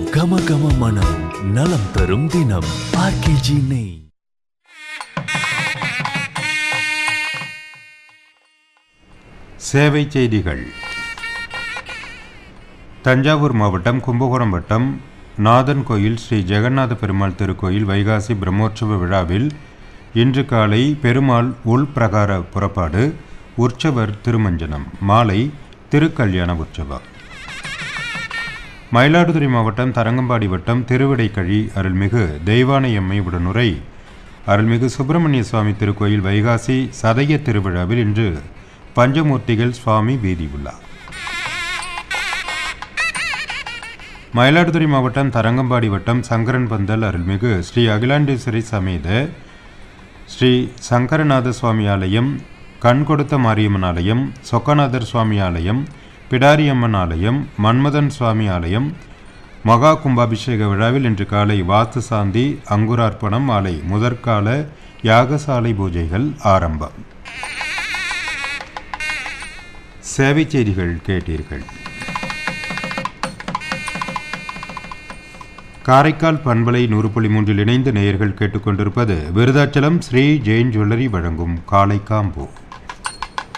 கம கம மனம் நலம் தரும் தினம் ஆர்கேஜி நெய் சேவை செய்திகள் தஞ்சாவூர் மாவட்டம் கும்பகோணம் வட்டம் நாதன் கோயில் ஸ்ரீ ஜெகநாத பெருமாள் திருக்கோயில் வைகாசி பிரம்மோற்சவ விழாவில் இன்று காலை பெருமாள் உள் பிரகார புறப்பாடு உற்சவர் திருமஞ்சனம் மாலை திருக்கல்யாண உற்சவம் மயிலாடுதுறை மாவட்டம் தரங்கம்பாடி வட்டம் திருவிடைக்கழி அருள்மிகு தெய்வானையம்மை உடனுரை அருள்மிகு சுப்பிரமணிய சுவாமி திருக்கோயில் வைகாசி சதய திருவிழாவில் இன்று பஞ்சமூர்த்திகள் சுவாமி வீதி உலா மயிலாடுதுறை மாவட்டம் தரங்கம்பாடி வட்டம் சங்கரன் பந்தல் அருள்மிகு ஸ்ரீ அகிலாண்டேஸ்வரி சமேத ஸ்ரீ சங்கரநாத சுவாமி ஆலயம் கண் கொடுத்த மாரியம்மன் ஆலயம் சொக்கநாதர் சுவாமி ஆலயம் பிடாரியம்மன் ஆலயம் மன்மதன் சுவாமி ஆலயம் மகா கும்பாபிஷேக விழாவில் இன்று காலை வாஸ்து சாந்தி அங்குரார்ப்பணம் மாலை முதற்கால யாகசாலை பூஜைகள் ஆரம்பம் சேவை செய்திகள் கேட்டீர்கள் காரைக்கால் பண்பலை நூறு புள்ளி மூன்றில் இணைந்து நேயர்கள் கேட்டுக்கொண்டிருப்பது விருதாச்சலம் ஸ்ரீ ஜெயின் ஜுவல்லரி வழங்கும் காலை காம்போ